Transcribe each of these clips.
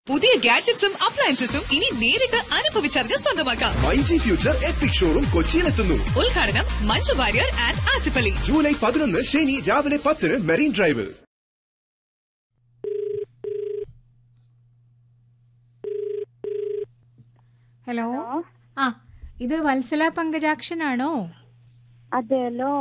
പുതിയ ഗാഡ്ജറ്റ്സും അപ്ലയൻസസും ഇനി നേരിട്ട് അനുഭവിച്ചറിഞ്ഞ് സ്വന്തമാക്കാം my G future epic showroom കൊച്ചിയിലെത്തുന്നു ഉദ്ഘാടനം മഞ്ജു വാര്യർ ആൻഡ് ആസിഫ് അലി ജൂലൈ പതിനൊന്ന് ശനി രാവിലെ പത്തിന് മെറീൻ ഡ്രൈവിൽ ഹലോ ആ ഇത് വത്സല പങ്കജാക്ഷൻ ആണോ അതെല്ലോ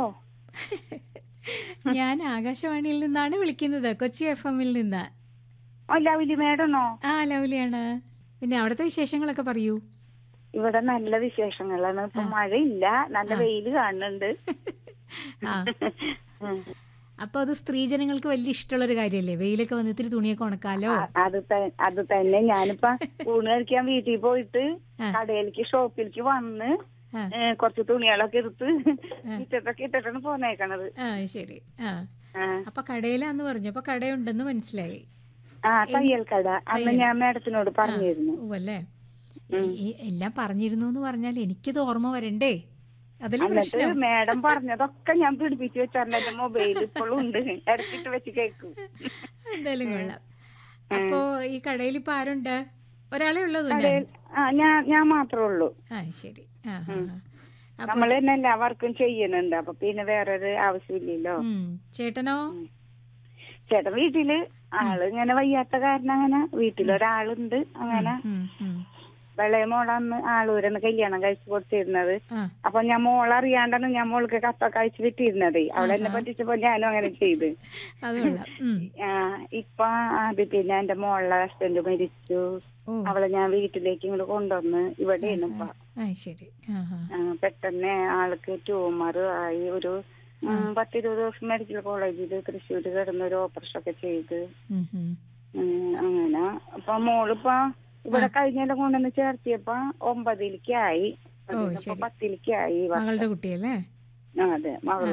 ഞാൻ ആകാശവാണിയിൽ നിന്നാണ് വിളിക്കുന്നത് കൊച്ചി എഫ് എമ്മിൽ നിന്ന് ലവലി മേഡനോ ആ ലവ്ലിയാണ് പിന്നെ അവിടുത്തെ വിശേഷങ്ങളൊക്കെ പറയൂ ഇവിടെ നല്ല വിശേഷങ്ങളാണ് ഇപ്പൊ മഴയില്ല നല്ല വെയില് കാണുന്നുണ്ട് ആ ഉം. അപ്പൊ അത് സ്ത്രീജനങ്ങൾക്ക് വലിയ ഇഷ്ടമുള്ളൊരു കാര്യമല്ലേ വെയിലൊക്കെ വന്ന് ഇത്തിരി തുണിയൊക്കെ ഉണക്കാലോ അ- അത് ത- അത് തന്നെ ഞാനിപ്പോ ഊണ് കഴിക്കാൻ വീട്ടിൽ പോയിട്ട് ആ. കടയിലേക്ക് ഷോപ്പിലേക്ക് വന്ന് ആ. ഏ, കുറച്ച് തുണികളൊക്കെ എടുത്ത് ഇട്ടിട്ടൊക്കെ ഇട്ടിട്ടാണ് പോന്നേക്കണത് ആ ശരി ആ ആ. അപ്പൊ കടയിലാന്ന് പറഞ്ഞു അപ്പൊ കടയുണ്ടെന്ന് മനസ്സിലായി ആ തയ്യൽ കട അന്ന് ഞാൻ മേഡത്തിനോട് പറഞ്ഞിരുന്നു അല്ലേ എല്ലാം പറഞ്ഞിരുന്നു എന്ന് പറഞ്ഞാൽ എനിക്കിത് ഓർമ്മ വരണ്ടേ അതല്ലേ എന്നിട്ട് പ്രശ്നം മേഡം പറഞ്ഞതൊക്കെ ഞാൻ പിടിപ്പിച്ച് വെച്ചാൽ എന്റെ മൊബൈൽ ഇപ്പോഴും ഉണ്ട് ഇടക്കിട്ട് വെച്ച് കേൾക്കും എന്തായാലും കൊള്ളാം അപ്പോ ഈ കടയിൽ ഇപ്പൊ ആരുണ്ട് ഒരാളെ ഉള്ളൂ ഞാൻ കടയിൽ ആ ഞാൻ ഞാൻ മാത്രമേ ഉള്ളൂ ആ ശരി ആ ആ, ആ. അപ്പൊ നമ്മൾ തന്നെ എല്ലാ വർക്കും ചെയ്യുന്നുണ്ട് അപ്പൊ പിന്നെ വേറൊരു ആവശ്യമില്ലല്ലോ ഉം, ചേട്ടനോ ചേട്ടൻ വീട്ടില് ആള് ഇങ്ങനെ വയ്യാത്ത കാരണം അങ്ങനെ വീട്ടിലൊരാളുണ്ട് അങ്ങനെ ഉം, ഉം. വെള്ളയ മോളന്ന് ആളൂരന്ന് കല്യാണം കഴിച്ചു കൊടുത്തിരുന്നത് ആ അപ്പൊ ഞാൻ മോളറിയാണ്ടാണ് ഞാൻ മോൾക്ക് കത്തൊക്കെ അയച്ചു വിട്ടിരുന്നത് അവളെന്നെ പറ്റിച്ചപ്പോ ഞാനും അങ്ങനെ ചെയ്ത് അത് കൊള്ളാം ഉം. ആ, ഇപ്പൊ അത് പിന്നെ എന്റെ മോളുടെ ഹസ്ബൻഡ് മരിച്ചു ഓ അവളെ ഞാൻ വീട്ടിലേക്ക് ഇങ്ങോട്ട് കൊണ്ടുവന്ന് ഇവിടെയാണ് ഇപ്പൊ ആ ശരി ആ ആ ആ, പെട്ടെന്ന് ആൾക്ക് ട്യൂമർ ആയി ഒരു ഉം, പത്തിരുപത് ദിവസം മെഡിക്കൽ കോളേജിൽ തൃശ്ശൂർ കിടന്ന് ഒരു ഓപ്പറേഷൻ ഒക്കെ ചെയ്ത് ഉം, ഉം. ഉം, അങ്ങനെ അപ്പൊ മോളിപ്പോ ഇവിടെ കഴിഞ്ഞെല്ലാം കൊണ്ടുവന്ന് ചേർത്തിയപ്പോ ഒമ്പതിലേക്കായി ഓ, ഇപ്പൊ ശരി. പത്തിലേക്കായി ഈ വർഷം. മകളുടെ കുട്ടിയല്ലേ ആ, അതെ മകൾ